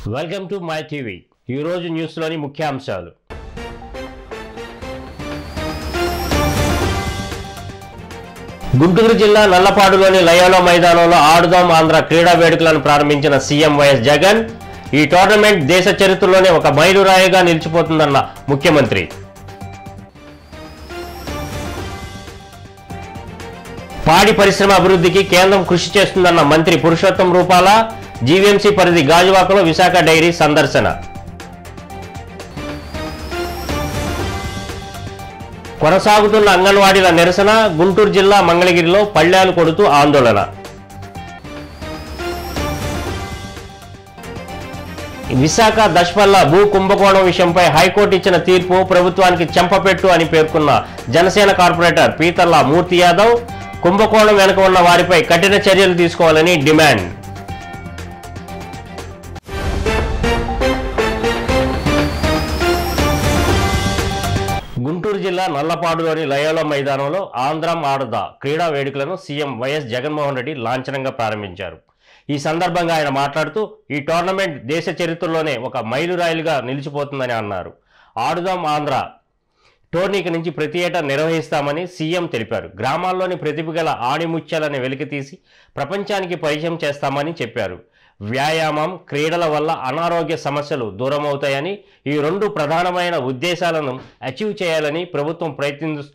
welcome to my TV ఈరోజు న్యూస్లోని ముఖ్యాంశాలు గుంటూరు జిల్లా నల్లపాడులోని లయోలా మైదానంలో ఆడుదాం ఆంధ్ర క్రీడా వేడుకలను ప్రారంభించిన సీఎం వైఎస్ జగన్ ఈ టోర్నమెంట్ దేశ చరిత్రలోనే ఒక మైలురాయిగా నిలిచిపోతుందన్న ముఖ్యమంత్రి పాడి పరిశ్రమ అభివృద్ధికి కేంద్రం కృషి చేస్తుందన్న మంత్రి పురుషోత్తం రూపాల జీవీఎంసీ పరిధి గాజువాకలో విశాఖ డైరీ సందర్శన కొనసాగుతున్న అంగన్వాడీల నిరసన గుంటూరు జిల్లా మంగళగిరిలో పళ్ళ్యాలు కొడుతూ ఆందోళన విశాఖ దశపల్ల భూ కుంభకోణం విషయంపై హైకోర్టు ఇచ్చిన తీర్పు ప్రభుత్వానికి చెంపపెట్టు అని పేర్కొన్న జనసేన కార్పొరేటర్ పీతల్ల మూర్తి యాదవ్ కుంభకోణం వెనుక ఉన్న వారిపై కఠిన చర్యలు తీసుకోవాలని డిమాండ్ గుంటూరు జిల్లా నల్లపాడులోని లయోలా మైదానంలో ఆంధ్రం ఆడద క్రీడా వేడుకలను సీఎం వైఎస్ జగన్మోహన్ రెడ్డి లాంఛనంగా ప్రారంభించారు ఈ సందర్భంగా ఆయన మాట్లాడుతూ ఈ టోర్నమెంట్ దేశ చరిత్రలోనే ఒక మైలురాయిలుగా నిలిచిపోతుందని అన్నారు ఆడుదాం ఆంధ్ర టోర్నీకి నుంచి ప్రతి ఏటా నిర్వహిస్తామని సీఎం తెలిపారు గ్రామాల్లోని ప్రతిభ గల ఆణిముత్యాలను వెలికితీసి ప్రపంచానికి పరిచయం చేస్తామని చెప్పారు వ్యాయామం క్రీడల వల్ల అనారోగ్య సమస్యలు దూరమవుతాయని ఈ రెండు ప్రధానమైన ఉద్దేశాలను అచీవ్ చేయాలని ప్రభుత్వం ప్రయత్ని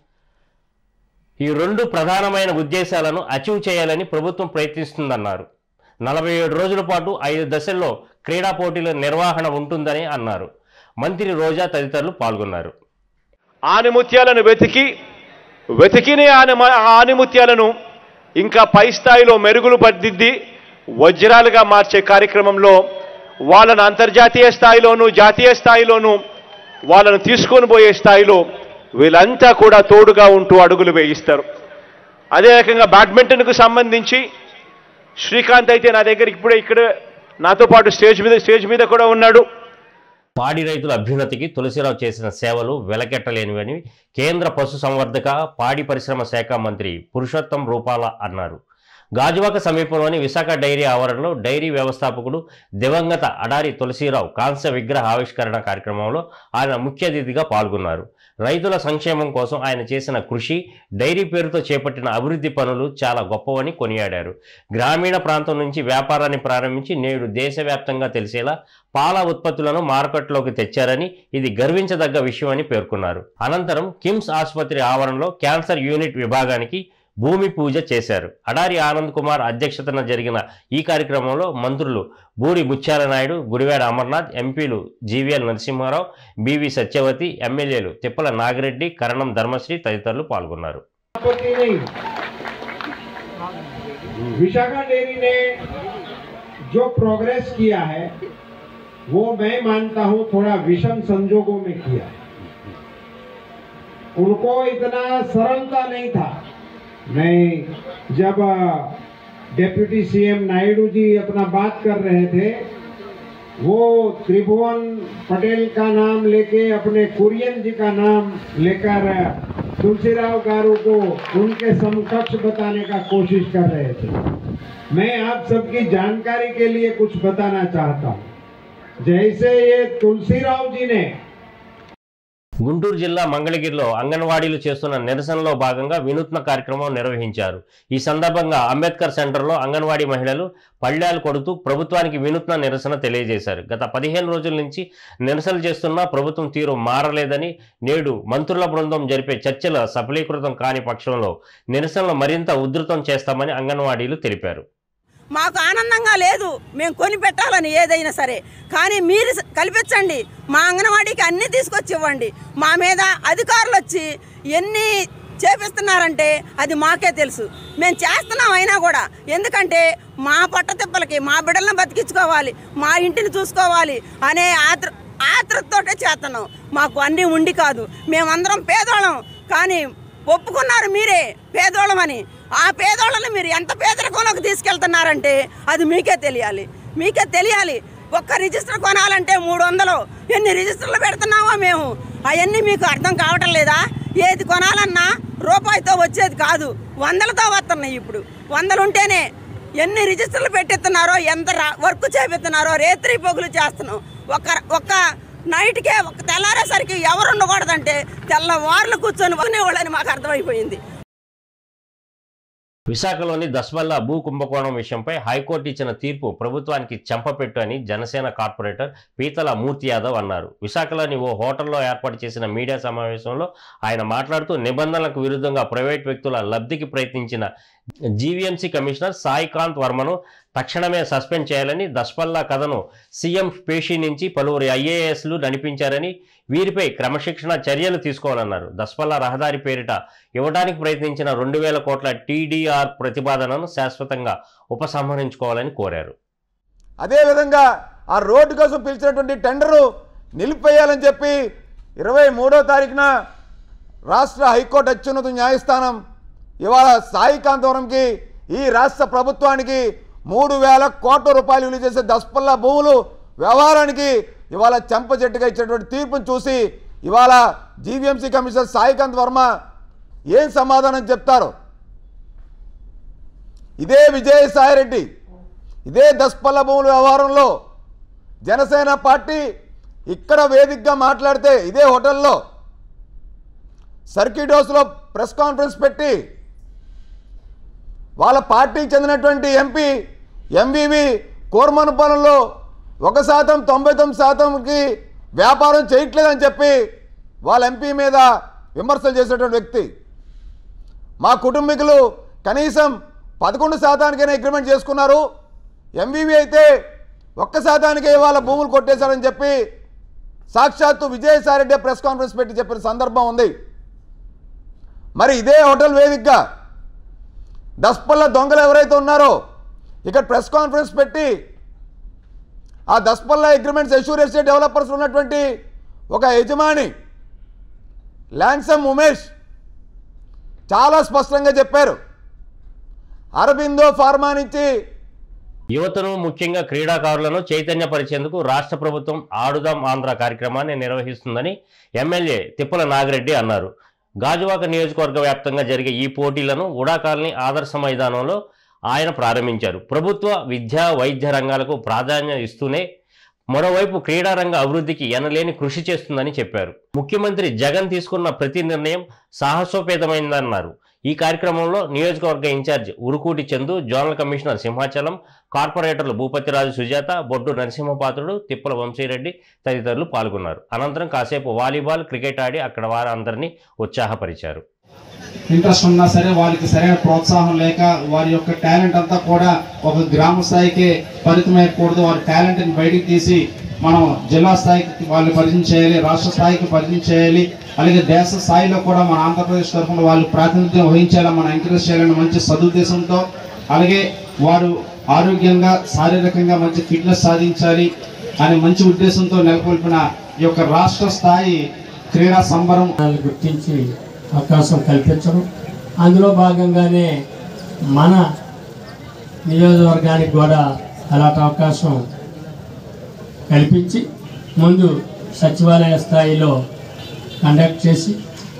ఈ రెండు ప్రధానమైన ఉద్దేశాలను అచీవ్ చేయాలని ప్రభుత్వం ప్రయత్నిస్తుందన్నారు నలభై ఏడు రోజుల పాటు ఐదు దశల్లో క్రీడా పోటీల నిర్వహణ ఉంటుందని అన్నారు మంత్రి రోజా తదితరులు పాల్గొన్నారు ఆనిముత్యాలను వెతికి వెతికిన ఆనిమ ఆనిముత్యాలను ఇంకా పై స్థాయిలో మెరుగులు పద్దిద్ది వజ్రాలుగా మార్చే కార్యక్రమంలో వాళ్ళను అంతర్జాతీయ స్థాయిలోనూ జాతీయ స్థాయిలోనూ వాళ్ళను తీసుకొని పోయే స్థాయిలో వీళ్ళంతా కూడా తోడుగా ఉంటూ అడుగులు వేయిస్తారు అదే రకంగా బ్యాడ్మింటన్కు సంబంధించి శ్రీకాంత్ అయితే నా దగ్గర ఇప్పుడే ఇక్కడ నాతో పాటు స్టేజ్ మీద స్టేజ్ మీద కూడా ఉన్నాడు పాడి రైతుల అభ్యున్నతికి తులసిరావు చేసిన సేవలు వెలకెట్టలేనివని కేంద్ర పశుసంవర్ధక పాడి పరిశ్రమ శాఖ మంత్రి పురుషోత్తం రూపాల అన్నారు గాజువాక సమీపంలోని విశాఖ డైరీ ఆవరణలో డైరీ వ్యవస్థాపకుడు దివంగత అడారి తులసిరావు కాంస్య విగ్రహ ఆవిష్కరణ కార్యక్రమంలో ఆయన ముఖ్య అతిథిగా పాల్గొన్నారు రైతుల సంక్షేమం కోసం ఆయన చేసిన కృషి డైరీ పేరుతో చేపట్టిన అభివృద్ధి పనులు చాలా గొప్పవని కొనియాడారు గ్రామీణ ప్రాంతం నుంచి వ్యాపారాన్ని ప్రారంభించి నేడు దేశవ్యాప్తంగా తెలిసేలా పాల ఉత్పత్తులను మార్కెట్లోకి తెచ్చారని ఇది గర్వించదగ్గ విషయమని పేర్కొన్నారు అనంతరం కిమ్స్ ఆసుపత్రి ఆవరణలో క్యాన్సర్ యూనిట్ విభాగానికి భూమి పూజ చేశారు అడారి ఆనంద్ కుమార్ అధ్యక్షతన జరిగిన ఈ కార్యక్రమంలో మంత్రులు బూడి ముత్యాల నాయుడు గుడివాడ అమర్నాథ్ ఎంపీలు జీవీఎల్ నరసింహారావు బివి సత్యవతి ఎమ్మెల్యేలు తిప్పల నాగిరెడ్డి కరణం ధర్మశ్రీ తదితరులు పాల్గొన్నారు आपत्ति नहीं विशाखा डेयरी ने जो प्रोग्रेस किया है वो मैं मानता हूं थोड़ा विषम संजोगों में किया उनको इतना सरलता नहीं था मैं जब डेप्यूटी सीएम नायडू जी अपना बात कर रहे थे वो त्रिभुवन पटेल का नाम लेके अपने कुरियन जी का नाम लेकर तुलसीराव गारू को उनके समकक्ष बताने का कोशिश कर रहे थे मैं आप सबकी जानकारी के लिए कुछ बताना चाहता हूँ जैसे ये तुलसीराव जी ने గుంటూరు జిల్లా మంగళగిరిలో అంగన్వాడీలు చేస్తున్న నిరసనలో భాగంగా వినూత్న కార్యక్రమం నిర్వహించారు ఈ సందర్భంగా అంబేద్కర్ సెంటర్లో అంగన్వాడీ మహిళలు పళ్ళ్యాలు కొడుతూ ప్రభుత్వానికి వినూత్న నిరసన తెలియజేశారు గత పదిహేను రోజుల నుంచి నిరసనలు చేస్తున్నా ప్రభుత్వం తీరు మారలేదని నేడు మంత్రుల బృందం జరిపే చర్చల సఫలీకృతం కాని పక్షంలో నిరసనలు మరింత ఉధృతం చేస్తామని అంగన్వాడీలు తెలిపారు మాకు ఆనందంగా లేదు మేము కొని పెట్టాలని ఏదైనా సరే కానీ మీరు స- కల్పించండి మా అంగన్వాడీకి అన్నీ తీసుకొచ్చి ఇవ్వండి మా మీద అధికారులు వచ్చి ఎన్ని చేపిస్తున్నారంటే అది మాకే తెలుసు మేము చేస్తున్నాం అయినా కూడా ఎందుకంటే మా పట్టతిప్పలకి మా బిడ్డలను బతికించుకోవాలి మా ఇంటిని చూసుకోవాలి అనే ఆత్ర ఆత్రతోటే చేస్తున్నాం మాకు అన్నీ ఉండి కాదు మేమందరం పేదోళ్ళం కానీ ఒప్పుకున్నారు మీరే పేదోళ్ళమని ఆ పేదోళ్ళని మీరు ఎంత పేదరికంలోకి తీసుకెళ్తున్నారంటే అది మీకే తెలియాలి మీకే తెలియాలి ఒక్క రిజిస్టర్ కొనాలంటే మూడు వందలు ఎన్ని రిజిస్టర్లు పెడుతున్నామో మేము అవన్నీ మీకు అర్థం కావటం లేదా ఏది కొనాలన్నా రూపాయితో వచ్చేది కాదు వందలతో వస్తున్నాయి ఇప్పుడు వందలు ఉంటేనే ఎన్ని రిజిస్టర్లు పెట్టిస్తున్నారో ఎంత రా- వర్క్ చేపిస్తున్నారో రేత్రి పొగులు చేస్తున్నాం ఒక ఒక నైట్కే ఒక తెల్లారేసరికి ఎవరు ఉండకూడదంటే తెల్లవార్లు కూర్చొని వాళ్ళని మాకు అర్థమైపోయింది విశాఖలోని దస్వల్ల భూ కుంభకోణం విషయంపై హైకోర్టు ఇచ్చిన తీర్పు ప్రభుత్వానికి చెంపపెట్టు అని జనసేన కార్పొరేటర్ పీతల మూర్తి యాదవ్ అన్నారు విశాఖలోని ఓ హోటల్లో ఏర్పాటు చేసిన మీడియా సమావేశంలో ఆయన మాట్లాడుతూ నిబంధనలకు విరుద్ధంగా ప్రైవేట్ వ్యక్తుల లబ్ధికి ప్రయత్నించిన జీవీఎంసీ కమిషనర్ సాయికాంత్ వర్మను తక్షణమే సస్పెండ్ చేయాలని దస్పల్లా కథను సీఎం పేషీ నుంచి పలువురు ఐఏఎస్లు నడిపించారని వీరిపై క్రమశిక్షణ చర్యలు తీసుకోవాలన్నారు దస్పల్లా రహదారి పేరిట ఇవ్వడానికి ప్రయత్నించిన రెండు వేల కోట్ల టీడీఆర్ ప్రతిపాదనను శాశ్వతంగా ఉపసంహరించుకోవాలని కోరారు అదేవిధంగా ఆ రోడ్డు కోసం పిలిచినటువంటి టెండరు నిలిపేయాలని చెప్పి ఇరవై మూడో తారీఖున రాష్ట్ర హైకోర్టు అత్యున్నత న్యాయస్థానం ఇవాళ సాయికాంతవరంకి ఈ రాష్ట్ర ప్రభుత్వానికి మూడు వేల కోట్ల రూపాయలు విలువ చేసే దస్పల్లా భూములు వ్యవహారానికి ఇవాళ చెంప చెట్టుగా ఇచ్చినటువంటి తీర్పును చూసి ఇవాళ జీవీఎంసీ కమిషనర్ సాయికాంత్ వర్మ ఏం సమాధానం చెప్తారు ఇదే విజయసాయిరెడ్డి ఇదే దస్పల్ల భూముల వ్యవహారంలో జనసేన పార్టీ ఇక్కడ వేదికగా మాట్లాడితే ఇదే హోటల్లో సర్కిట్ హౌస్లో ప్రెస్ కాన్ఫరెన్స్ పెట్టి వాళ్ళ పార్టీకి చెందినటువంటి ఎంపీ ఎంవివి కోర్మనపాలెంలో ఒక శాతం తొంభై తొమ్మిది శాతంకి వ్యాపారం చేయట్లేదని చెప్పి వాళ్ళ ఎంపీ మీద విమర్శలు చేసినటువంటి వ్యక్తి మా కుటుంబీకులు కనీసం పదకొండు శాతానికైనా అగ్రిమెంట్ చేసుకున్నారు ఎంవివి అయితే ఒక్క శాతానికే వాళ్ళ భూములు కొట్టేశారని చెప్పి సాక్షాత్తు విజయసాయిరెడ్డి ప్రెస్ కాన్ఫరెన్స్ పెట్టి చెప్పిన సందర్భం ఉంది మరి ఇదే హోటల్ వేదికగా దస్పల్ల దొంగలు ఎవరైతే ఉన్నారో ఇక్కడ ప్రెస్ కాన్ఫరెన్స్ పెట్టి ఆ Daspalla agreements assure estate developers ఉన్నటువంటి ఒక యజమాని ల్యాన్సమ్ ఉమేష్ చాలా స్పష్టంగా చెప్పారు అరబిందో ఫార్మా నుంచి యువతను ముఖ్యంగా క్రీడాకారులను చైతన్యపరిచేందుకు రాష్ట్ర ప్రభుత్వం ఆడుదాం ఆంధ్ర కార్యక్రమాన్ని నిర్వహిస్తుందని ఎమ్మెల్యే తిప్పల నాగిరెడ్డి అన్నారు గాజువాక నియోజకవర్గ వ్యాప్తంగా జరిగే ఈ పోటీలను ఉడా కాలనీ ఆదర్శ మైదానంలో ఆయన ప్రారంభించారు ప్రభుత్వ విద్యా వైద్య రంగాలకు ప్రాధాన్యత ఇస్తూనే మరోవైపు క్రీడారంగ అభివృద్ధికి ఎనలేని కృషి చేస్తుందని చెప్పారు ముఖ్యమంత్రి జగన్ తీసుకున్న ప్రతి నిర్ణయం సాహసోపేతమైందన్నారు ఈ కార్యక్రమంలో నియోజకవర్గ in charge Urukuti Chandu zonal commissioner Simhachalam కార్పొరేటర్లు భూపతిరాజు సుజాత బొడ్డు నరసింహపాత్రుడు తిప్పల వంశీరెడ్డి తదితరులు పాల్గొన్నారు అనంతరం కాసేపు వాలీబాల్ క్రికెట్ ఆడి అక్కడ వారందరినీ ఉత్సాహపరిచారు ఇంట్రెస్ట్ ఉన్నా సరే వాళ్ళకి సరైన ప్రోత్సాహం లేక వారి యొక్క టాలెంట్ అంతా కూడా ఒక గ్రామ స్థాయికి పరిమితమైకూడదు వారి టాలెంట్ని బయటికి తీసి మనం జిల్లా స్థాయికి వాళ్ళు పరిచయం చేయాలి రాష్ట్ర స్థాయికి పరిచయం చేయాలి అలాగే దేశ స్థాయిలో కూడా మన ఆంధ్రప్రదేశ్ తరఫున వాళ్ళు ప్రాతినిధ్యం వహించాలి మనం ఎంకరేజ్ చేయాలని మంచి సదుద్దేశంతో అలాగే వారు ఆరోగ్యంగా శారీరకంగా మంచి ఫిట్నెస్ సాధించాలి అనే మంచి ఉద్దేశంతో నెలకొల్పిన ఈ యొక్క రాష్ట్ర స్థాయి క్రీడా సంబరం వాళ్ళని గుర్తించి అవకాశం కల్పించడం అందులో భాగంగానే మన నియోజకవర్గానికి కూడా అలాంటి అవకాశం కల్పించి ముందు సచివాలయ స్థాయిలో కండక్ట్ చేసి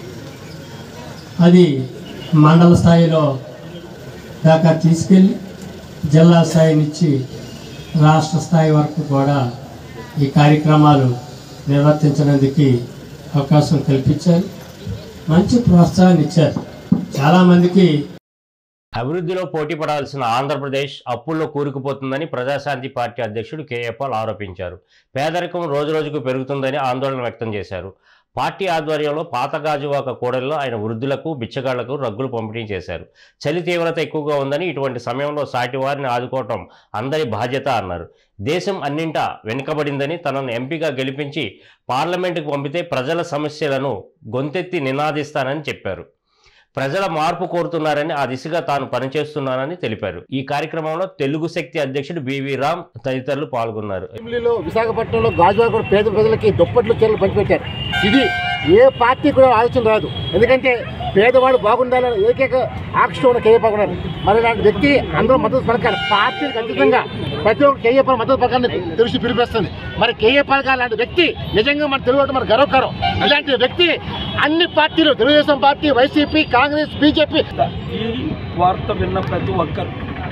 అది మండల స్థాయిలో దాకా తీసుకెళ్ళి జిల్లా స్థాయి నుంచి రాష్ట్ర స్థాయి వరకు కూడా ఈ కార్యక్రమాలు నిర్వర్తించడానికి అవకాశం కల్పించారు మంచి ప్రోత్సాహాన్ని ఇచ్చారు చాలామందికి అభివృద్ధిలో పోటీ పడాల్సిన ఆంధ్రప్రదేశ్ అప్పుల్లో కూరుకుపోతుందని ప్రజాశాంతి పార్టీ అధ్యక్షుడు కేఏ పాల్ ఆరోపించారు పేదరికం రోజురోజుకు పెరుగుతుందని ఆందోళన వ్యక్తం చేశారు పార్టీ ఆధ్వర్యంలో పాత గాజువాక కూడలిలో ఆయన వృద్ధులకు బిచ్చగాళ్లకు రగ్గులు పంపిణీ చేశారు చలి తీవ్రత ఎక్కువగా ఉందని ఇటువంటి సమయంలో సాటి వారిని ఆదుకోవటం అందరి బాధ్యత అన్నారు దేశం అన్నింటా వెనుకబడిందని తనను ఎంపీగా గెలిపించి పార్లమెంటుకు పంపితే ప్రజల సమస్యలను గొంతెత్తి నినాదిస్తానని చెప్పారు ప్రజల మార్పు కోరుతున్నారని ఆ దిశగా తాను పనిచేస్తున్నానని తెలిపారు ఈ కార్యక్రమంలో తెలుగు శక్తి అధ్యక్షుడు బివి రామ్ తదితరులు పాల్గొన్నారు అసెంబ్లీలో విశాఖపట్నంలో గాజువాక కూడా పేద ప్రజలకి దుప్పట్లు చీరలు పంచిపెట్టారు ఇది ఏ పార్టీ కూడా ఆలోచన రాదు ఎందుకంటే పేదవాడు బాగుండాలని ఏకైక ఆకర్షణ ఉన్న కేఏపా ఉన్నారు మరి ఇలాంటి వ్యక్తి అందరూ మద్దతు పలకాలి పార్టీకి ఖచ్చితంగా ప్రతి ఒక్క కేఏపా మద్దతు పలకాన్ని తెలిసి పిలిపిస్తుంది మరి కేఏపా లాంటి వ్యక్తి నిజంగా మన తెలుగు మన గర్వకారం ఇలాంటి వ్యక్తి అన్ని పార్టీలు Telugu Desam party YCP Congress BJP ఈ వార్త విన్న ప్రతి ఒక్కరు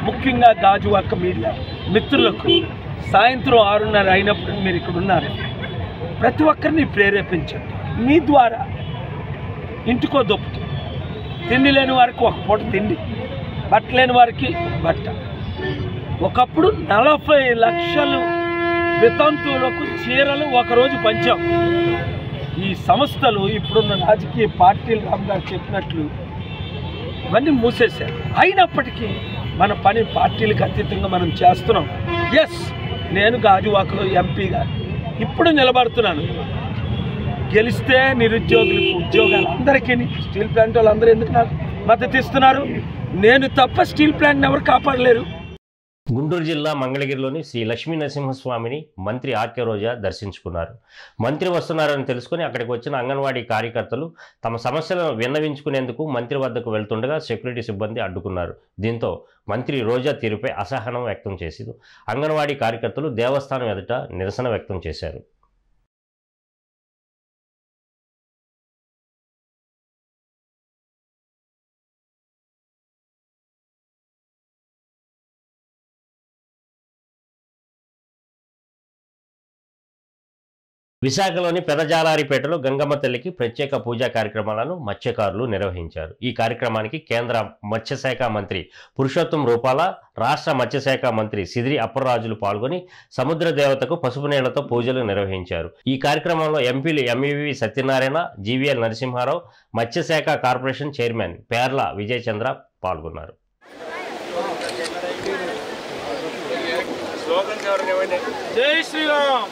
ముఖ్యంగా గాజువాక మీడియా మిత్రులకు సాయంత్రం ఆరున్నర అయినప్పుడు మీరు ఇక్కడ ఉన్నారు ప్రతి ఒక్కరిని ప్రేరేపించండి మీ ద్వారా ఇంటికో దొప్పుతుంది తిండి లేని వారికి ఒక పూట తిండి బట్ట లేని వారికి బట్ట ఒకప్పుడు నలభై లక్షలు వితంతువులకు చీరలు ఒకరోజు పంచాం ఈ సంస్థలు ఇప్పుడున్న రాజకీయ పార్టీలు రామ్ గారు చెప్పినట్లు ఇవన్నీ మూసేశారు అయినప్పటికీ మన పని పార్టీలకు అతీతంగా మనం చేస్తున్నాం ఎస్ నేను గాజువాకలో ఎంపీగా ఇప్పుడు నిలబడుతున్నాను గెలిస్తే నిరుద్యోగులకు ఉద్యోగాలు అందరికీ స్టీల్ ప్లాంట్ వాళ్ళందరూ ఎందుకు నాకు మద్దతు ఇస్తున్నారు నేను తప్ప స్టీల్ ప్లాంట్ని ఎవరు కాపాడలేరు గుంటూరు జిల్లా మంగళగిరిలోని శ్రీ లక్ష్మీ నరసింహస్వామిని మంత్రి ఆర్కే రోజా దర్శించుకున్నారు మంత్రి వస్తున్నారని తెలుసుకుని అక్కడికి వచ్చిన అంగన్వాడీ కార్యకర్తలు తమ సమస్యలను విన్నవించుకునేందుకు మంత్రి వద్దకు వెళ్తుండగా సెక్యూరిటీ సిబ్బంది అడ్డుకున్నారు దీంతో మంత్రి రోజా తీరుపై అసహనం వ్యక్తం చేసి అంగన్వాడీ కార్యకర్తలు దేవస్థానం ఎదుట నిరసన వ్యక్తం చేశారు విశాఖలోని పెదజాలారిపేటలో గంగమ్మ తల్లికి ప్రత్యేక పూజా కార్యక్రమాలను మత్స్యకారులు నిర్వహించారు ఈ కార్యక్రమానికి కేంద్ర మత్స్యశాఖ మంత్రి పురుషోత్తం రూపాల రాష్ట్ర మత్స్యశాఖ మంత్రి సిదిరి అప్పలరాజులు పాల్గొని సముద్ర దేవతకు పసుపు నీళ్లతో పూజలు నిర్వహించారు ఈ కార్యక్రమంలో ఎంపీలు ఎంఈవి సత్యనారాయణ జీవీఎల్ నరసింహారావు మత్స్యశాఖ కార్పొరేషన్ చైర్మన్ పేర్ల విజయ్ చంద్ర పాల్గొన్నారు జై శ్రీరామ్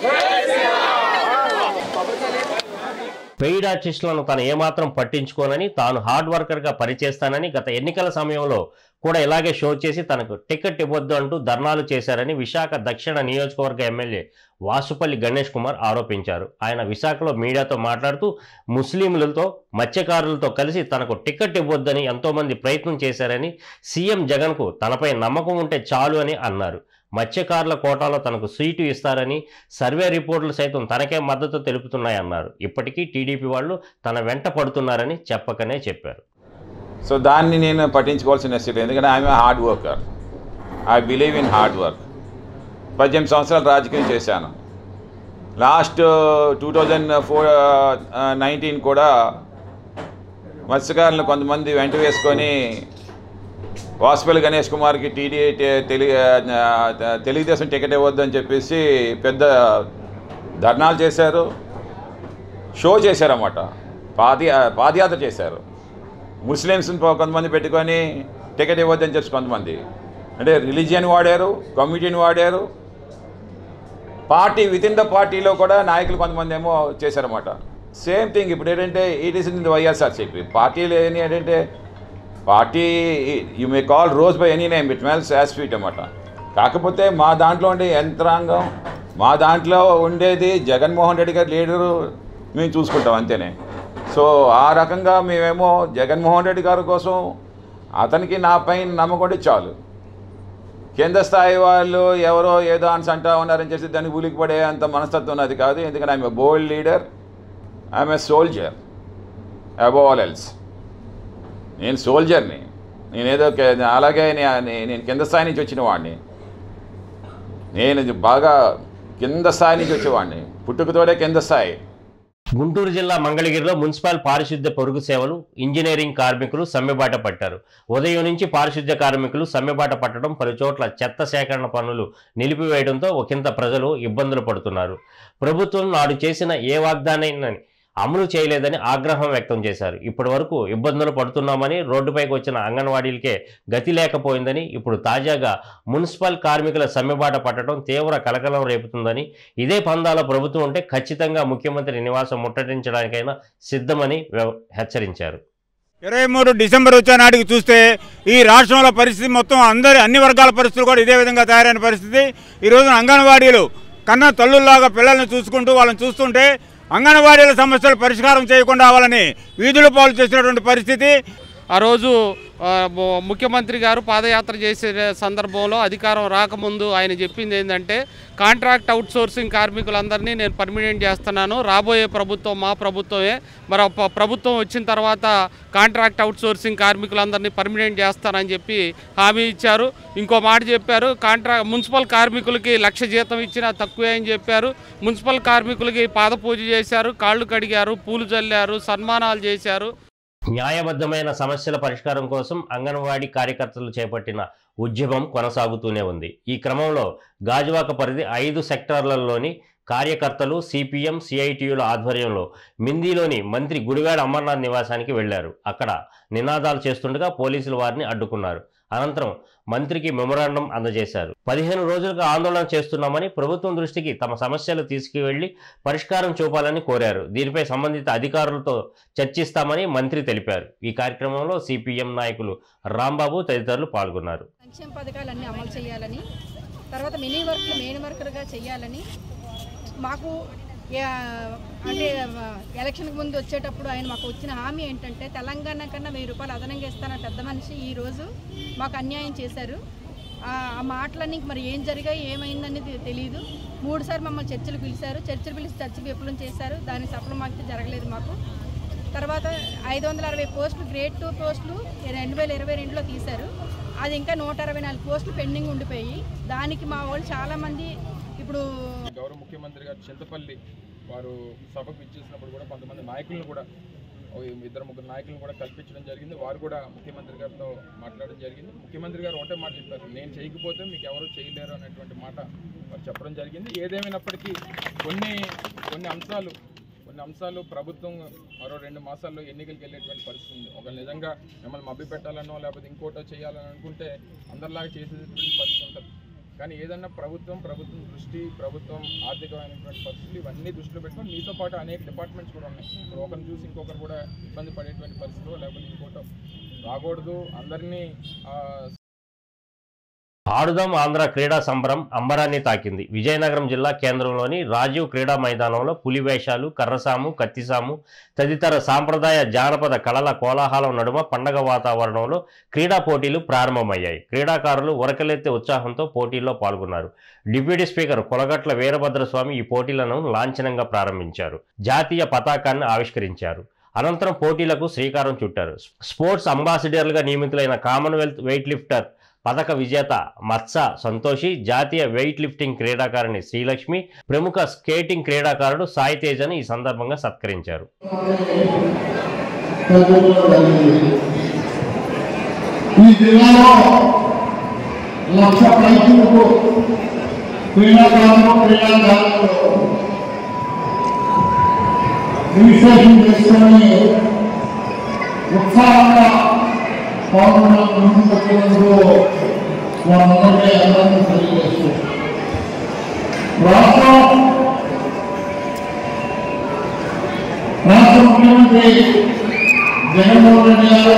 పెయిడ్ ఆర్టిస్టులను తాను ఏమాత్రం పట్టించుకోనని తాను హార్డ్ వర్కర్గా పనిచేస్తానని గత ఎన్నికల సమయంలో కూడా ఇలాగే షో చేసి తనకు టికెట్ ఇవ్వద్దు అంటూ ధర్నాలు చేశారని విశాఖ దక్షిణ నియోజకవర్గ ఎమ్మెల్యే వాసుపల్లి గణేష్ కుమార్ ఆరోపించారు ఆయన విశాఖలో మీడియాతో మాట్లాడుతూ ముస్లింలతో మత్స్యకారులతో కలిసి తనకు టికెట్ ఇవ్వొద్దని ఎంతోమంది ప్రయత్నం చేశారని సీఎం జగన్కు తనపై నమ్మకం ఉంటే చాలు అని అన్నారు మత్స్యకారుల కోటాలో తనకు సీటు ఇస్తారని సర్వే రిపోర్టులు సైతం తనకే మద్దతు తెలుపుతున్నాయన్నారు ఇప్పటికీ టీడీపీ వాళ్ళు తన వెంట పడుతున్నారని చెప్పకనే చెప్పారు సో దాన్ని నేను పట్టించుకోవాల్సిన నెసిటీ ఎందుకంటే I'm hard worker I believe in hard work పద్దెనిమిది సంవత్సరాలు రాజకీయం చేశాను last two thousand four nineteen కూడా మత్స్యకారులు కొంతమంది వెంట వేసుకొని వాసుపల్లి గణేష్ కుమార్కి టీడీ తెలి ఆ, తెలుగుదేశం టికెట్ ఇవ్వద్దు అని చెప్పేసి పెద్ద ధర్నాలు చేశారు షో చేశారన్నమాట పాది పాదయాత్ర చేశారు ముస్లిమ్స్ని పో- కొంతమంది పెట్టుకొని టికెట్ ఇవ్వద్దని చెప్పి కొంతమంది అంటే రిలీజియన్ వాడారు కమ్యూనిటీని వాడారు పార్టీ విత్ ఇన్ ద పార్టీలో కూడా నాయకులు కొంతమంది ఏమో చేశారన్నమాట సేమ్ థింగ్ ఇప్పుడు ఏంటంటే ఇట్ ఈస్ ఇన్ వైఎస్ఆర్సీపీ పార్టీలు ఏంటి ఏంటంటే party you may call rose by any name it smells as sweet అన్నమాట కాకపోతే మా దాంట్లో ఉండే యంత్రాంగం మా దాంట్లో ఉండేది జగన్మోహన్ రెడ్డి గారి లీడరు మేము చూసుకుంటాం అంతేనే సో ఆ రకంగా మేమేమో జగన్మోహన్ రెడ్డి గారి కోసం అతనికి నా పైన నమ్మకం ఉంటే చాలు కింద స్థాయి వాళ్ళు ఎవరో ఏదో అని అంటా ఉన్నారని చెప్పి దానికి ఉలికి పడే అంత మనస్తత్వం ఉన్నది కాదు ఎందుకంటే I'm a bold leader I'm a soldier above all else నేను సోల్జర్ని నేనేదో కే- అలాగే నే- నే- నేను కింద స్థాయి నుంచి వచ్చిన వాడిని నేను ఇది బాగా కింద స్థాయి నుంచి వచ్చేవాడిని పుట్టుకతోనే కింద స్థాయి గుంటూరు జిల్లా మంగళగిరిలో మున్సిపల్ పారిశుద్ధ్య పొరుగు సేవలు ఇంజనీరింగ్ కార్మికులు సమ్మెబాట పట్టారు ఉదయం నుంచి పారిశుద్ధ్య కార్మికులు సమ్మెబాట పట్టడం పలు చోట్ల చెత్త సేకరణ పనులు నిలిపివేయడంతో ఒకంత ప్రజలు ఇబ్బందులు పడుతున్నారు ప్రభుత్వం నాడు చేసిన ఏ వాగ్దానాన్ని అమలు చేయలేదని ఆగ్రహం వ్యక్తం చేశారు ఇప్పటి వరకు ఇబ్బందులు పడుతున్నామని రోడ్డుపైకి వచ్చిన అంగన్వాడీలకే గతి లేకపోయిందని ఇప్పుడు తాజాగా మున్సిపల్ కార్మికుల సమ్మెబాట పట్టడం తీవ్ర కలకలం రేపుతుందని ఇదే పందాలో ప్రభుత్వం ఉంటే ఖచ్చితంగా ముఖ్యమంత్రి నివాసం ముట్టడించడానికైనా సిద్ధమని వెవ- హెచ్చరించారు ఇరవై మూడు డిసెంబర్ వచ్చే నాటికి చూస్తే ఈ రాష్ట్రంలో పరిస్థితి మొత్తం అందరి అన్ని వర్గాల పరిస్థితులు కూడా ఇదే విధంగా తయారైన పరిస్థితి ఈ రోజున అంగన్వాడీలు కన్న తల్లుల్లాగా పిల్లల్ని చూసుకుంటూ వాళ్ళని చూస్తుంటే అంగన్వాడీల సమస్యలు పరిష్కారం చేయకుండా వాళ్ళని వీధుల పాలు చేసినటువంటి పరిస్థితి ఆ రోజు ఆ, ము- ముఖ్యమంత్రి గారు పాదయాత్ర చేసే సందర్భంలో అధికారం రాకముందు ఆయన చెప్పింది ఏంటంటే కాంట్రాక్ట్ అవుట్సోర్సింగ్ కార్మికులందరినీ నేను పర్మినెంట్ చేస్తున్నాను రాబోయే ప్రభుత్వం మా ప్రభుత్వమే మరి ఆ ప- ప్రభుత్వం వచ్చిన తర్వాత కాంట్రాక్ట్ అవుట్సోర్సింగ్ కార్మికులందరినీ పర్మినెంట్ చేస్తానని చెప్పి హామీ ఇచ్చారు ఇంకో మాట చెప్పారు కాంట్రా మున్సిపల్ కార్మికులకి లక్ష జీతం ఇచ్చినా తక్కువే అని చెప్పారు మున్సిపల్ కార్మికులకి పాదపూజ చేశారు కాళ్ళు కడిగారు పూలు చల్లారు సన్మానాలు చేశారు న్యాయబద్ధమైన సమస్యల పరిష్కారం కోసం అంగన్వాడీ కార్యకర్తలు చేపట్టిన ఉద్యమం కొనసాగుతూనే ఉంది ఈ క్రమంలో గాజువాక పరిధి ఐదు సెక్టార్లలోని కార్యకర్తలు సిపిఎం సిఐటియుల ఆధ్వర్యంలో మిందిలోని మంత్రి గుడివాడ అమర్నాథ్ నివాసానికి వెళ్లారు అక్కడ నినాదాలు చేస్తుండగా పోలీసులు వారిని అడ్డుకున్నారు అనంతరం మంత్రికి మెమొరాండం అందజేశారు పదిహేను రోజులుగా ఆందోళన చేస్తున్నామని ప్రభుత్వం దృష్టికి తమ సమస్యలు తీసుకువెళ్లి పరిష్కారం చూపాలని కోరారు దీనిపై సంబంధిత అధికారులతో చర్చిస్తామని మంత్రి తెలిపారు ఈ కార్యక్రమంలో సిపిఎం నాయకులు రాంబాబు తదితరులు పాల్గొన్నారు సంక్షేమ పథకాలన్నీ అమలు చేయాలని తర్వాత మినీ వర్క్లు మెయిన్ వర్కర్గా చేయాలని మాకు యా- అంటే ఆ, ఎలక్షన్కి ముందు వచ్చేటప్పుడు ఆయన మాకు వచ్చిన హామీ ఏంటంటే తెలంగాణ కన్నా వెయ్యి రూపాయలు అదనంగా ఇస్తాన పెద్ద మనిషి ఈరోజు మాకు అన్యాయం చేశారు ఆ ఆ మాటలన్నీ మరి ఏం జరిగాయి ఏమైందనేది తెలియదు మూడుసార్లు మమ్మల్ని చర్చలు పిలిచారు చర్చలు పిలిచి చర్చకు విఫలం చేశారు దాని సఫలం మాకు జరగలేదు మాకు తర్వాత ఐదు వందల అరవై పోస్టులు గ్రేడ్ టూ పోస్టులు రెండు వేల ఇరవై రెండులో తీశారు అది ఇంకా నూట అరవై నాలుగు పోస్టులు పెండింగ్ ఉండిపోయి దానికి మా వాళ్ళు చాలామంది ఇప్పుడు గౌరవ ముఖ్యమంత్రి గారు చింతపల్లి వారు సభకు ఇచ్చేసినప్పుడు కూడా కొంతమంది నాయకులను కూడా ఓ ఇద్దరు ముగ్గురు నాయకులను కూడా కల్పించడం జరిగింది వారు కూడా ముఖ్యమంత్రి గారితో మాట్లాడడం జరిగింది ముఖ్యమంత్రి గారు ఒకటే మాట చెప్పారు నేను చేయకపోతే మీకు ఎవరు చేయలేరు అనేటువంటి మాట వారు చెప్పడం జరిగింది ఏదేమైనప్పటికీ కొన్ని కొన్ని అంశాలు కొన్ని అంశాలు ప్రభుత్వం మరో రెండు మాసాల్లో ఎన్నికలకు వెళ్ళేటువంటి పరిస్థితి ఉంది ఒకవేళ నిజంగా మిమ్మల్ని మభ్య పెట్టాలనో లేకపోతే ఇంకోటో చేయాలని అనుకుంటే అందరిలాగా చేసేటువంటి పరిస్థితి ఉంటుంది కానీ ఏదన్నా ప్రభుత్వం ప్రభుత్వం దృష్టి ప్రభుత్వం ఆర్థికమైనటువంటి పరిస్థితులు ఇవన్నీ దృష్టిలో పెట్టుకొని మీతో పాటు అనేక డిపార్ట్మెంట్స్ కూడా ఉన్నాయి ఇప్పుడు ఒకరిని చూసి ఇంకొకరు కూడా ఇబ్బంది పడేటువంటి పరిస్థితులు లేకపోతే ఇంకోటో రాకూడదు అందరినీ ఆ, ఆడుదాం ఆంధ్ర క్రీడా సంబరం అంబరాన్ని తాకింది విజయనగరం జిల్లా కేంద్రంలోని రాజీవ్ క్రీడా మైదానంలో పులి వేషాలు కర్రసాము కత్తిసాము తదితర సాంప్రదాయ జానపద కళల కోలాహలం నడుమ పండగ వాతావరణంలో క్రీడా పోటీలు ప్రారంభమయ్యాయి క్రీడాకారులు ఉరకలెత్తే ఉత్సాహంతో పోటీల్లో పాల్గొన్నారు డిప్యూటీ స్పీకర్ కొలగట్ల వీరభద్రస్వామి ఈ పోటీలను లాంఛనంగా ప్రారంభించారు జాతీయ పతాకాన్ని ఆవిష్కరించారు అనంతరం పోటీలకు శ్రీకారం చుట్టారు స్పోర్ట్స్ అంబాసిడర్లుగా నియమితులైన కామన్వెల్త్ వెయిట్ లిఫ్టర్ పథక విజేత మత్స సంతోషి జాతీయ వెయిట్ లిఫ్టింగ్ క్రీడాకారిణి శ్రీలక్ష్మి ప్రముఖ స్కేటింగ్ క్రీడాకారుడు సాయి తేజను ఈ సందర్భంగా సత్కరించారు ఈ జిల్లాలో లక్ష పైచులకు క్రీడాకారులు క్రీడాకారులు రిజిస్ట్రేషన్ చేసుకొని ఉత్సాహంగా పాల్గొన్న ముందుకు వచ్చినందుకు వారందరికీ అందరినీ తెలియజేస్తూ రాష్ట్రం రాష్ట్ర ముఖ్యమంత్రి జగన్మోహన్ రెడ్డి గారు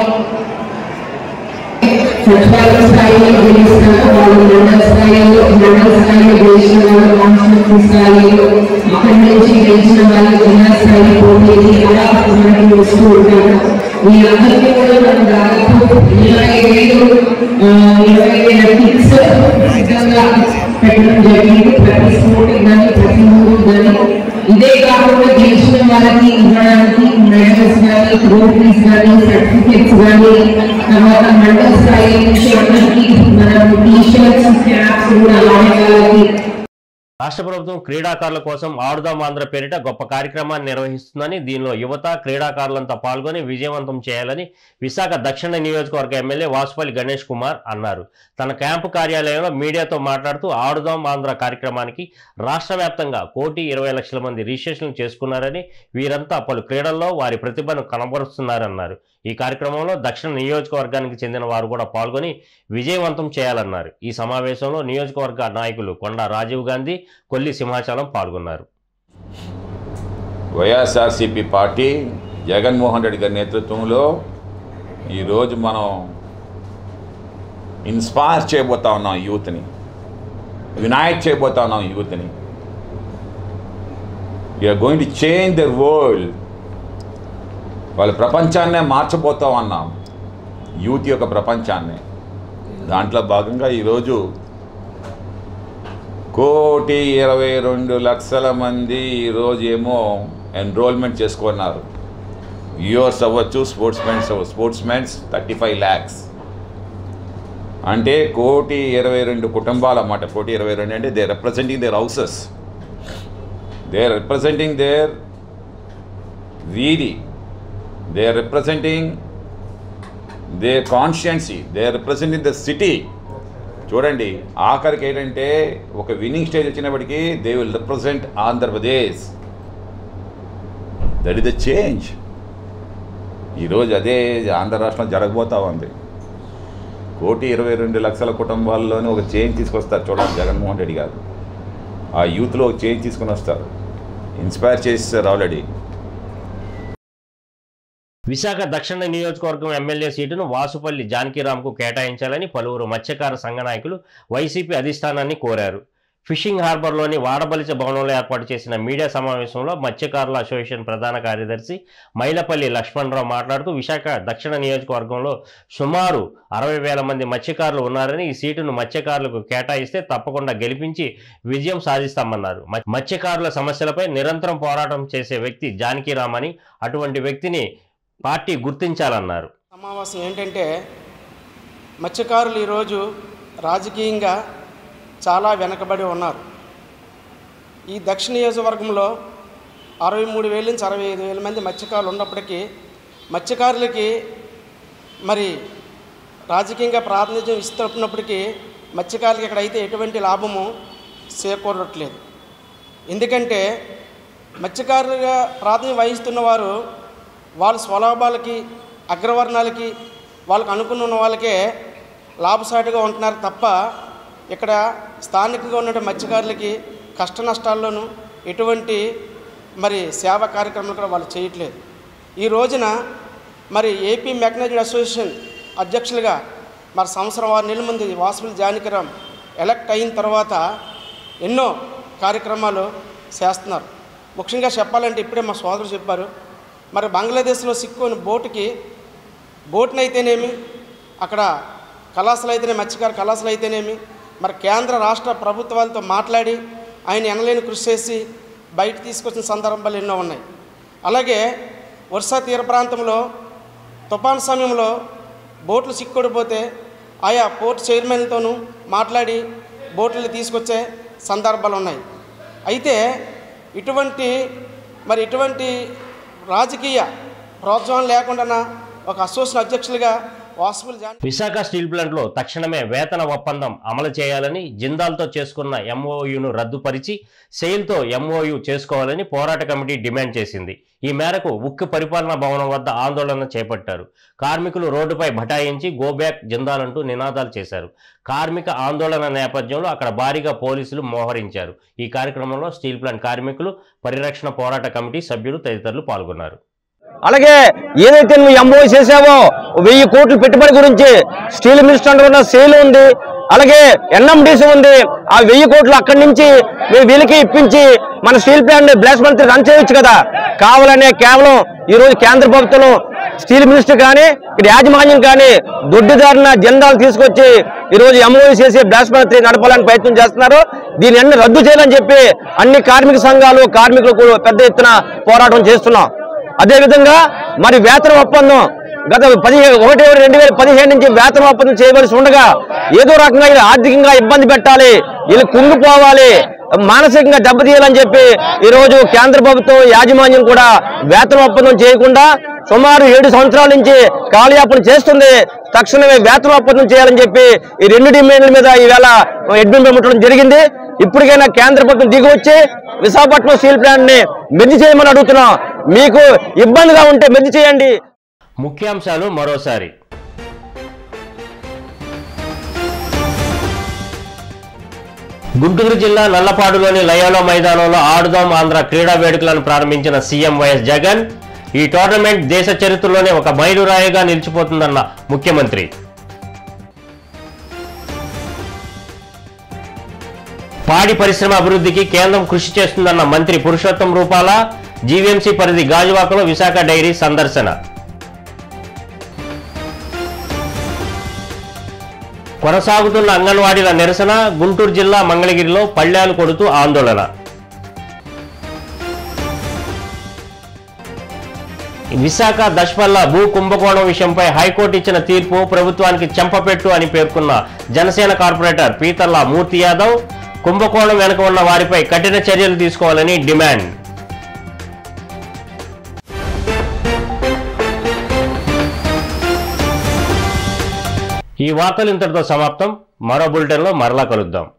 సచివాలయ స్థాయిలో గెలుస్తారు వాళ్ళు మండల స్థాయిలో మండల స్థాయిలో గెలిచిన వాళ్ళు కాన్స్టిట్యూన్సీ స్థాయిలో అక్కడి నుంచి గెలిచిన వాళ్ళు జిల్లా స్థాయి పోటీకి అలా మనకి వస్తూ ఉంటారు వీళ్ళందరికీ కూడా మనం దాదాపు ఇరవై వేలు ఆ, ఇరవై వేల టిప్స్ సిద్ధంగా పెట్టడం జరిగింది ప్రతి స్పోర్ట్ కానీ ప్రతి ఊరు కానీ ఇదే కాకుండా గెలిచిన వాళ్ళకి ఇవ్వడానికి మెడల్స్ కానీ ట్రోఫీస్ కానీ సర్టిఫికెట్స్ కానీ తర్వాత మండల స్థాయి నుంచి అందరికీ మనం టీ షర్ట్స్ క్యాప్స్ కూడా అలాగే వాళ్ళకి రాష్ట్ర ప్రభుత్వం క్రీడాకారుల కోసం ఆడుదాం ఆంధ్ర పేరిట గొప్ప కార్యక్రమాన్ని నిర్వహిస్తుందని దీనిలో యువత క్రీడాకారులంతా పాల్గొని విజయవంతం చేయాలని విశాఖ దక్షిణ నియోజకవర్గ ఎమ్మెల్యే వాసుపల్లి గణేష్ కుమార్ అన్నారు తన క్యాంపు కార్యాలయంలో మీడియాతో మాట్లాడుతూ ఆడుదాం ఆంధ్ర కార్యక్రమానికి రాష్ట్ర వ్యాప్తంగా కోటి ఇరవై లక్షల మంది రిజిస్ట్రేషన్ చేసుకున్నారని వీరంతా పలు క్రీడల్లో వారి ప్రతిభను కనబరుస్తున్నారన్నారు ఈ కార్యక్రమంలో దక్షిణ నియోజకవర్గానికి చెందిన వారు కూడా పాల్గొని విజయవంతం చేయాలన్నారు ఈ సమావేశంలో నియోజకవర్గ నాయకులు కొండా రాజీవ్ గాంధీ కొల్లి సింహాచలం పాల్గొన్నారు వైఎస్ఆర్సీపీ పార్టీ జగన్మోహన్ రెడ్డి గారి నేతృత్వంలో ఈరోజు మనం ఇన్స్పైర్ చేయబోతా ఉన్నాం యూత్ని యునైట్ చేయబోతా ఉన్నాం యూత్ని you're going to change the world వాళ్ళ ప్రపంచాన్నే మార్చబోతా ఉన్నాం యూత్ యొక్క ప్రపంచాన్ని దాంట్లో భాగంగా ఈరోజు కోటి ఇరవై రెండు లక్షల మంది ఈరోజు ఏమో ఎన్రోల్మెంట్ చేసుకున్నారు వ్యూవర్స్ అవ్వచ్చు sports mens sports mens thirty five lakhs అంటే కోటి ఇరవై రెండు కుటుంబాలు అన్నమాట కోటి ఇరవై రెండు అంటే they representing their houses they representing their వీధి they representing their constituency they representing the city చూడండి ఆఖరికి ఏంటంటే ఒక విన్నింగ్ స్టేజ్ వచ్చినప్పటికీ they will represent Andhra Pradesh that is the change ఈరోజు అదే ఆంధ్ర రాష్ట్రం జరగబోతా ఉంది కోటి ఇరవై రెండు లక్షల కుటుంబాల్లోనే ఒక చేంజ్ తీసుకొస్తారు చూడండి జగన్మోహన్ రెడ్డి గారు ఆ యూత్లో ఒక చేంజ్ తీసుకొని వస్తారు ఇన్స్పైర్ చేస్తారు ఆల్రెడీ విశాఖ దక్షిణ నియోజకవర్గం ఎమ్మెల్యే సీటును వాసుపల్లి జానకిరామ్కు కేటాయించాలని పలువురు మత్స్యకార సంఘ నాయకులు వైసీపీ అధిష్టానాన్ని కోరారు ఫిషింగ్ హార్బర్లోని వాడబలిచ భవనంలో ఏర్పాటు చేసిన మీడియా సమావేశంలో మత్స్యకారుల అసోసియేషన్ ప్రధాన కార్యదర్శి మైలపల్లి లక్ష్మణరావు మాట్లాడుతూ విశాఖ దక్షిణ నియోజకవర్గంలో సుమారు అరవై వేల మంది మత్స్యకారులు ఉన్నారని ఈ సీటును మత్స్యకారులకు కేటాయిస్తే తప్పకుండా గెలిపించి విజయం సాధిస్తామన్నారు మ- మత్స్యకారుల సమస్యలపై నిరంతరం పోరాటం చేసే వ్యక్తి జానకిరామ్ అని అటువంటి వ్యక్తిని పార్టీ గుర్తించాలన్నారు సమావేశం ఏంటంటే మత్స్యకారులు ఈరోజు రాజకీయంగా చాలా వెనకబడి ఉన్నారు ఈ దక్షిణ నియోజకవర్గంలో అరవై మూడు వేల నుంచి అరవై ఐదు వేల మంది మత్స్యకారులు ఉన్నప్పటికీ మత్స్యకారులకి మరి రాజకీయంగా ప్రాతినిధ్యం ఇస్తున్నప్పటికీ మత్స్యకారులకి ఇక్కడ అయితే ఎటువంటి లాభము చేకూరట్లేదు ఎందుకంటే మత్స్యకారులుగా ప్రాతినిధ్యం వహిస్తున్న వారు వాళ్ళ స్వలాభాలకి అగ్రవర్ణాలకి వాళ్ళకి అనుకున్న వాళ్ళకే లాభసాటిగా ఉంటున్నారు తప్ప ఇక్కడ స్థానికంగా ఉన్న మత్స్యకారులకి కష్ట నష్టాల్లోనూ ఎటువంటి మరి సేవా కార్యక్రమాలు కూడా వాళ్ళు చేయట్లేదు ఈ రోజున మరి ఏపీ మెకనైజ్డ్ అసోసియేషన్ అధ్యక్షులుగా మరి సంవత్సరం ఆరు నెలల ముందు వాసుపల్లి జానకిరామ్ ఎలక్ట్ అయిన తర్వాత ఎన్నో కార్యక్రమాలు చేస్తున్నారు ముఖ్యంగా చెప్పాలంటే ఇప్పుడే మా సోదరుడు చెప్పారు మరి బంగ్లాదేశ్లో సిక్కుని బోటుకి బోట్ని అయితేనేమి అక్కడ కళాశాల అయితేనే మత్స్యకార కళాశాల అయితేనేమి మరి కేంద్ర రాష్ట్ర ప్రభుత్వాలతో మాట్లాడి ఆయన ఎనలేని కృషి చేసి బయట తీసుకొచ్చిన సందర్భాలు ఎన్నో ఉన్నాయి అలాగే వర్షా తీర ప్రాంతంలో తుఫాన్ సమయంలో బోట్లు సిక్కుడిపోతే ఆయా పోర్ట్ చైర్మన్లతోనూ మాట్లాడి బోట్లు తీసుకొచ్చే సందర్భాలు ఉన్నాయి అయితే ఇటువంటి మరి ఇటువంటి రాజకీయ ప్రోత్సాహం లేకుండా ఒక అసోసియేషన్ అధ్యక్షులుగా వాసుపుల్ జాన్ విశాఖ స్టీల్ ప్లాంట్లో తక్షణమే వేతన ఒప్పందం అమలు చేయాలని జిందాల్తో చేసుకున్న ఎంఓయూను రద్దుపరిచి సెయిల్తో ఎంఓయూ చేసుకోవాలని పోరాట కమిటీ డిమాండ్ చేసింది ఈ మేరకు ఉక్కు పరిపాలనా భవనం వద్ద ఆందోళన చేపట్టారు కార్మికులు రోడ్డుపై బటాయించి గోబ్యాక్ జిందాలంటూ నినాదాలు చేశారు కార్మిక ఆందోళన నేపథ్యంలో అక్కడ భారీగా పోలీసులు మోహరించారు ఈ కార్యక్రమంలో స్టీల్ ప్లాంట్ కార్మికులు పరిరక్షణ పోరాట కమిటీ సభ్యులు తదితరులు పాల్గొన్నారు అలాగే ఏదైతే నువ్వు ఎంఓ చేసావో వెయ్యి కోట్ల పెట్టుబడి గురించి స్టీల్ మినిస్టర్ అండర్ ఉన్న సేల్ ఉంది అలాగే ఎన్ఎండిసి ఉంది ఆ వెయ్యి కోట్లు అక్కడి నుంచి మీ వీళ్ళకి ఇప్పించి మన స్టీల్ ప్లాంట్ బ్లాస్ట్ మంత్రి రన్ చేయొచ్చు కదా కావాలనే కేవలం ఈ రోజు కేంద్ర ప్రభుత్వం స్టీల్ మినిస్టర్ కానీ ఇక్కడ యాజమాన్యం కానీ దొడ్డిదారిన జెండాలు తీసుకొచ్చి ఈ రోజు ఎంఓ చేసి బ్లాస్ట్ మంత్రి నడపాలని ప్రయత్నం చేస్తున్నారు దీని అన్ని రద్దు చేయాలని చెప్పి అన్ని కార్మిక సంఘాలు కార్మికులు కూడా పెద్ద ఎత్తున పోరాటం చేస్తున్నాం అదేవిధంగా మరి వేతన ఒప్పందం గత పదిహేను ఒకటి ఒకటి రెండు వేల పదిహేను నుంచి వేతన ఒప్పందం చేయవలసి ఉండగా ఏదో రకంగా ఇది ఆర్థికంగా ఇబ్బంది పెట్టాలి వీళ్ళు కుంగిపోవాలి మానసికంగా దెబ్బతీయాలని చెప్పి ఈ రోజు కేంద్ర ప్రభుత్వం యాజమాన్యం కూడా వేతన ఒప్పందం చేయకుండా సుమారు ఏడు సంవత్సరాల నుంచి కాలయాపన చేస్తుంది తక్షణమే వేతన ఒప్పందం చేయాలని చెప్పి ఈ రెండు డిమాండ్ల మీద ఈవేళ అడ్మిన్ పెట్టడం జరిగింది ఇప్పటికైనా కేంద్ర ప్రభుత్వం దిగి వచ్చి విశాఖపట్నం స్టీల్ ప్లాంట్ ని మెర్జి చేయమని అడుగుతున్నాం మీకు ఇబ్బందిగా ఉంటే మెర్జి చేయండి ముఖ్యాంశాలు మరోసారి గుంటూరు జిల్లా నల్లపాడులోని లయోలో మైదానంలో ఆడుదాం ఆంధ్ర క్రీడా వేడుకలను ప్రారంభించిన సీఎం వైఎస్ జగన్ ఈ టోర్నమెంట్ దేశ చరిత్రలోనే ఒక మైలురాయిగా నిలిచిపోతుందన్న ముఖ్యమంత్రి పాడి పరిశ్రమ అభివృద్ధికి కేంద్రం కృషి చేస్తుందన్న మంత్రి పురుషోత్తం రూపాల జీవీఎంసీ పరిధి గాజువాకలో విశాఖ డైరీ సందర్శన కొనసాగుతున్న అంగన్వాడీల నిరసన గుంటూరు జిల్లా మంగళగిరిలో పళ్ళ్యాలు కొడుతూ ఆందోళన విశాఖ దశపల్ల భూ కుంభకోణం విషయంపై హైకోర్టు ఇచ్చిన తీర్పు ప్రభుత్వానికి చెంపపెట్టు అని పేర్కొన్న జనసేన కార్పొరేటర్ పీతర్ల మూర్తి యాదవ్ కుంభకోణం వెనుక ఉన్న వారిపై కఠిన చర్యలు తీసుకోవాలని డిమాండ్ ఈ వార్తలు ఇంతటితో సమాప్తం మరో బులెటిన్లో మరలా కలుద్దాం